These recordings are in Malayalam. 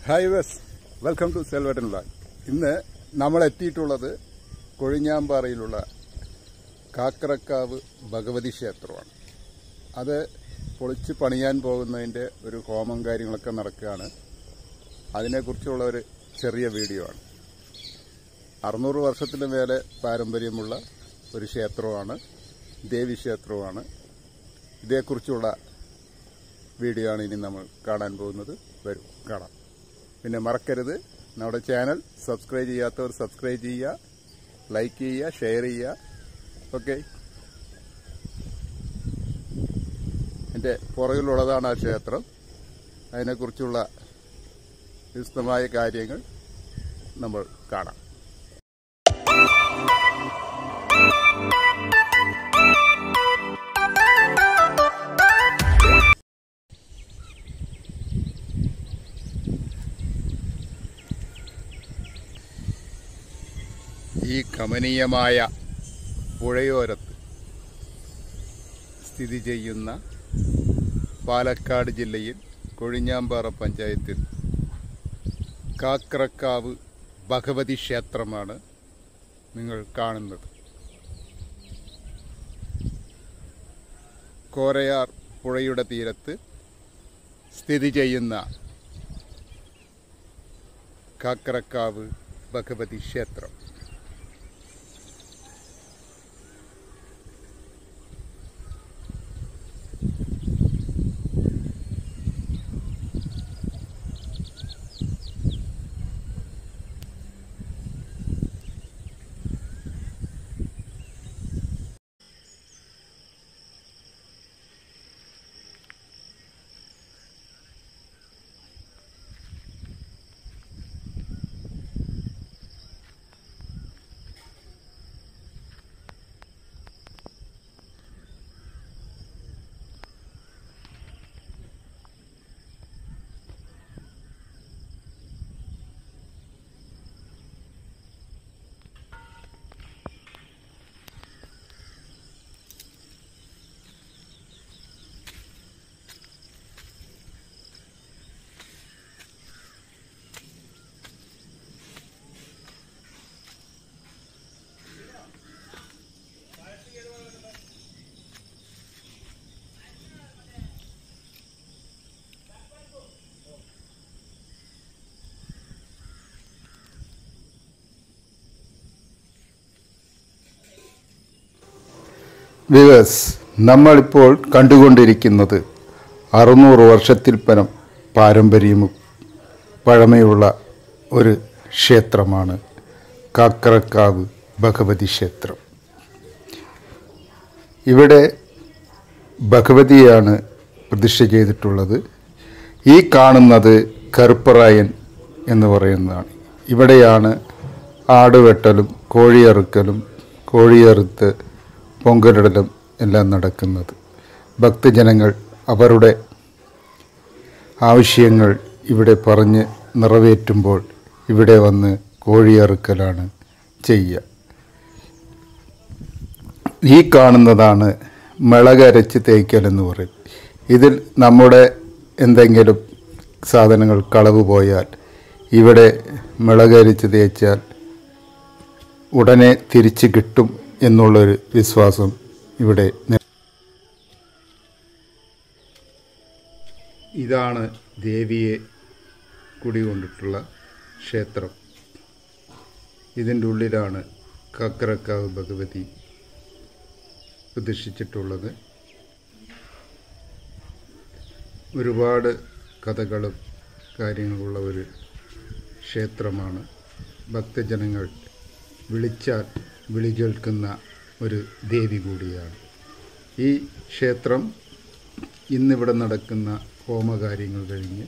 ഹായ് വെസ് വെൽക്കം ടു സെൽവട്ടൻ വ്ളാഗ് ഇന്ന് നമ്മൾ എത്തിയിട്ടുള്ളത് കൊഴിഞ്ഞാമ്പാറയിലുള്ള കാക്കറക്കാവ് ഭഗവതി ക്ഷേത്രമാണ് അത് പൊളിച്ച് പണിയാൻ പോകുന്നതിൻ്റെ ഒരു ഹോമം കാര്യങ്ങളൊക്കെ നടക്കുകയാണ് അതിനെക്കുറിച്ചുള്ള ഒരു ചെറിയ വീഡിയോ ആണ് അറുന്നൂറ് വർഷത്തിന് മേലെ പാരമ്പര്യമുള്ള ഒരു ക്ഷേത്രമാണ് ദേവി ക്ഷേത്രമാണ് ഇതേക്കുറിച്ചുള്ള വീഡിയോ ആണ് ഇനി നമ്മൾ കാണാൻ പോകുന്നത് വരും കാണാം പിന്നെ മറക്കരുത് നമ്മുടെ ചാനൽ സബ്സ്ക്രൈബ് ചെയ്യാത്തവർ സബ്സ്ക്രൈബ് ചെയ്യുക ലൈക്ക് ചെയ്യുക ഷെയർ ചെയ്യുക ഓക്കെ എൻ്റെ പുറകിലുള്ളതാണ് ആ ക്ഷേത്രം അതിനെക്കുറിച്ചുള്ള വിശദമായ കാര്യങ്ങൾ നമ്മൾ കാണാം ഈ കമനീയമായ പുഴയോരത്ത് സ്ഥിതി ചെയ്യുന്ന പാലക്കാട് ജില്ലയിൽ കൊഴിഞ്ഞാമ്പാറ പഞ്ചായത്തിൽ കാക്രക്കാവ് ഭഗവതി ക്ഷേത്രമാണ് നിങ്ങൾ കാണുന്നത് കോരയാർ പുഴയുടെ തീരത്ത് സ്ഥിതി ചെയ്യുന്ന കാക്രക്കാവ് ഭഗവതി ക്ഷേത്രം വിവേഴ്സ് നമ്മളിപ്പോൾ കണ്ടുകൊണ്ടിരിക്കുന്നത് അറുന്നൂറ് വർഷത്തിൽ പരം പാരമ്പര്യവും പഴമയുള്ള ഒരു ക്ഷേത്രമാണ് കാക്കറക്കാവ് ഭഗവതി ക്ഷേത്രം ഇവിടെ ഭഗവതിയാണ് പ്രതിഷ്ഠ ചെയ്തിട്ടുള്ളത് ഈ കാണുന്നത് കറുപ്പറായൻ എന്ന് പറയുന്നതാണ് ഇവിടെയാണ് ആടുവെട്ടലും കോഴിയറുക്കലും കോഴിയറുത്ത് പൊങ്കലിടലും എല്ലാം നടക്കുന്നത് ഭക്തജനങ്ങൾ അവരുടെ ആവശ്യങ്ങൾ ഇവിടെ പറഞ്ഞ് നിറവേറ്റുമ്പോൾ ഇവിടെ വന്ന് കോഴിയറുക്കലാണ് ചെയ്യുക ഈ കാണുന്നതാണ് മിളകരച്ച് തേക്കൽ എന്ന് പറയും ഇതിൽ നമ്മുടെ എന്തെങ്കിലും സാധനങ്ങൾ കളവ് പോയാൽ ഇവിടെ മിളകരച്ച് തേച്ചാൽ ഉടനെ തിരിച്ച് കിട്ടും എന്നുള്ളൊരു വിശ്വാസം ഇവിടെ നി- ഇതാണ് ദേവിയെ കുടികൊണ്ടിട്ടുള്ള ക്ഷേത്രം ഇതിൻ്റെ ഉള്ളിലാണ് കക്കറക്കാവ് ഭഗവതി പ്രതിഷ്ഠിച്ചിട്ടുള്ളത് ഒരുപാട് കഥകളും കാര്യങ്ങളുള്ള ഒരു ക്ഷേത്രമാണ് ഭക്തജനങ്ങൾ വിളിച്ചാൽ വിളി കേൾക്കുന്ന ഒരു ദേവി കൂടിയാണ് ഈ ക്ഷേത്രം ഇന്നിവിടെ നടക്കുന്ന ഹോമകാര്യങ്ങൾ കഴിഞ്ഞ്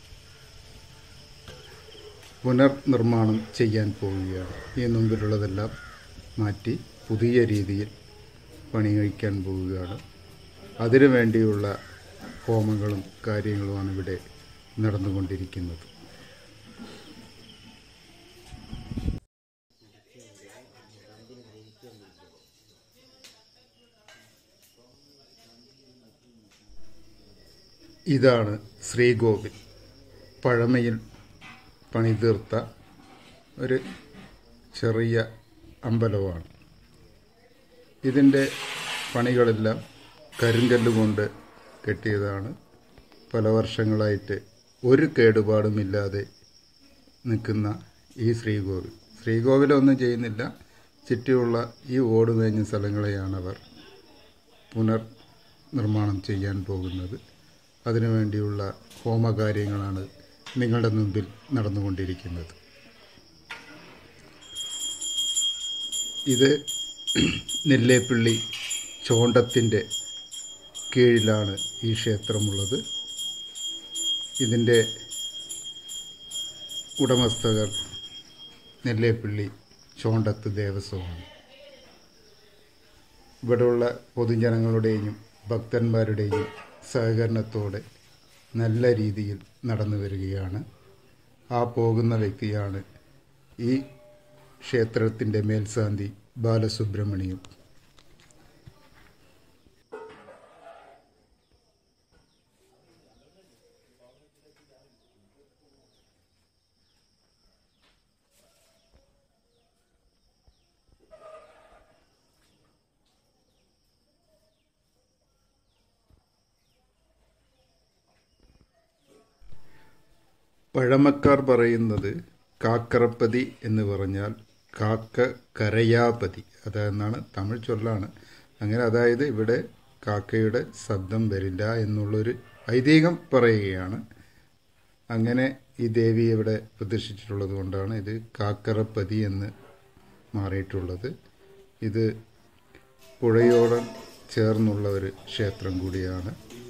പുനർനിർമ്മാണം ചെയ്യാൻ പോവുകയാണ് ഈ മുമ്പിലുള്ളതെല്ലാം മാറ്റി പുതിയ രീതിയിൽ പണി കഴിക്കാൻ പോവുകയാണ് അതിനു വേണ്ടിയുള്ള ഹോമങ്ങളും കാര്യങ്ങളുമാണ് ഇവിടെ നടന്നുകൊണ്ടിരിക്കുന്നത് ഇതാണ് ശ്രീകോവിൽ പഴമയിൽ പണിതീർത്ത ഒരു ചെറിയ അമ്പലമാണ് ഇതിൻ്റെ പണികളെല്ലാം കരിങ്കല്ല് കൊണ്ട് കെട്ടിയതാണ് പല വർഷങ്ങളായിട്ട് ഒരു കേടുപാടുമില്ലാതെ നിൽക്കുന്ന ഈ ശ്രീകോവിൽ ശ്രീകോവിലൊന്നും ചെയ്യുന്നില്ല ചുറ്റിയുള്ള ഈ ഓടുമേഞ്ഞ സ്ഥലങ്ങളെയാണ് അവർ പുനർ നിർമ്മാണം ചെയ്യാൻ പോകുന്നത് അതിനുവേണ്ടിയുള്ള ഹോമകാര്യങ്ങളാണ് നിങ്ങളുടെ മുമ്പിൽ നടന്നുകൊണ്ടിരിക്കുന്നത് ഇത് നെല്ലേപ്പള്ളി ചോണ്ടത്തിൻ്റെ കീഴിലാണ് ഈ ക്ഷേത്രമുള്ളത് ഇതിൻ്റെ ഉടമസ്ഥകർ നെല്ലേപ്പള്ളി ചോണ്ടത്ത് ദേവസ്വമാണ് ഇവിടെയുള്ള പൊതുജനങ്ങളുടെയും ഭക്തന്മാരുടെയും സഹകരണത്തോടെ നല്ല രീതിയിൽ നടന്നു വരികയാണ് ആ പോകുന്ന വ്യക്തിയാണ് ഈ ക്ഷേത്രത്തിൻ്റെ മേൽശാന്തി ബാലസുബ്രഹ്മണ്യം പഴമക്കാർ പറയുന്നത് കാക്കറപ്പതി എന്ന് പറഞ്ഞാൽ കാക്ക കരയാപതി അതെന്നാണ് തമിഴ് ചൊല്ലാണ് അങ്ങനെ അതായത് ഇവിടെ കാക്കയുടെ ശബ്ദം വരില്ല എന്നുള്ളൊരു ഐതിഹ്യം പറയുകയാണ് അങ്ങനെ ഈ ദേവി ഇവിടെ പ്രതിഷ്ഠിച്ചിട്ടുള്ളത് കൊണ്ടാണ് ഇത് കാക്കറപ്പതി എന്ന് മാറിയിട്ടുള്ളത് ഇത് പുഴയോളം ചേർന്നുള്ള ഒരു ക്ഷേത്രം കൂടിയാണ്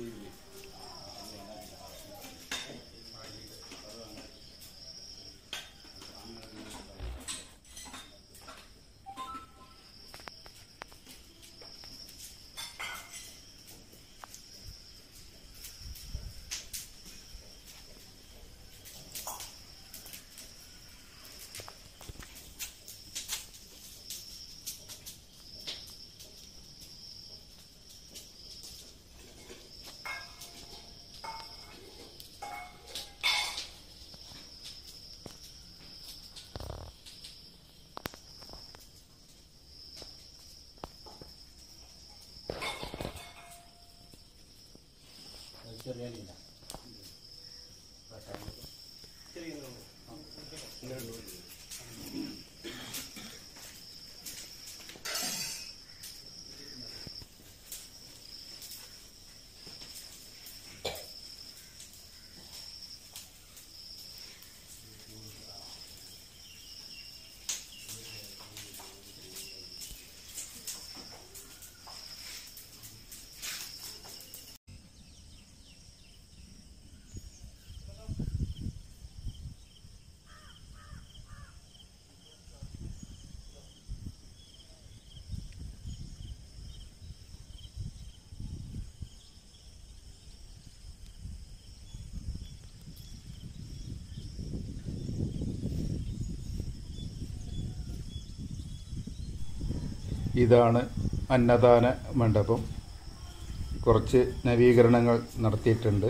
ഇതാണ് അന്നദാന മണ്ഡപം കുറച്ച് നവീകരണങ്ങൾ നടത്തിയിട്ടുണ്ട്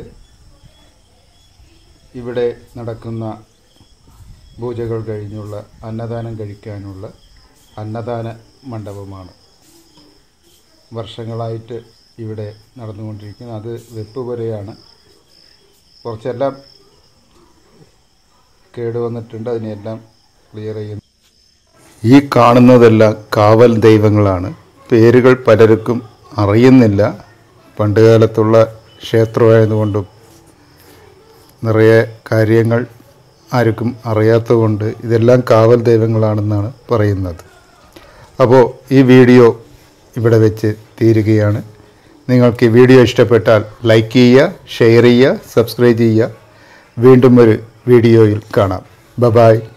ഇവിടെ നടക്കുന്ന പൂജകൾ കഴിഞ്ഞുള്ള അന്നദാനം കഴിക്കാനുള്ള അന്നദാന മണ്ഡപമാണ് വർഷങ്ങളായിട്ട് ഇവിടെ നടന്നുകൊണ്ടിരിക്കുന്നത് അത് വെപ്പ് വരെയാണ് കുറച്ചെല്ലാം കേടുവന്നിട്ടുണ്ട് അതിനെല്ലാം ക്ലിയർ ചെയ്യുന്നു ഈ കാണുന്നതെല്ലാം കാവൽ ദൈവങ്ങളാണ് പേരുകൾ പലർക്കും അറിയുന്നില്ല പണ്ടുകാലത്തുള്ള ക്ഷേത്രമായതുകൊണ്ടും നിറയെ കാര്യങ്ങൾ ആർക്കും അറിയാത്തതുകൊണ്ട് ഇതെല്ലാം കാവൽ ദൈവങ്ങളാണെന്നാണ് പറയുന്നത് അപ്പോൾ ഈ വീഡിയോ ഇവിടെ വെച്ച് തീരുകയാണ് നിങ്ങൾക്ക് ഈ വീഡിയോ ഇഷ്ടപ്പെട്ടാൽ ലൈക്ക് ചെയ്യുക ഷെയർ ചെയ്യുക സബ്സ്ക്രൈബ് ചെയ്യുക വീണ്ടും ഒരു വീഡിയോയിൽ കാണാം ബബായ്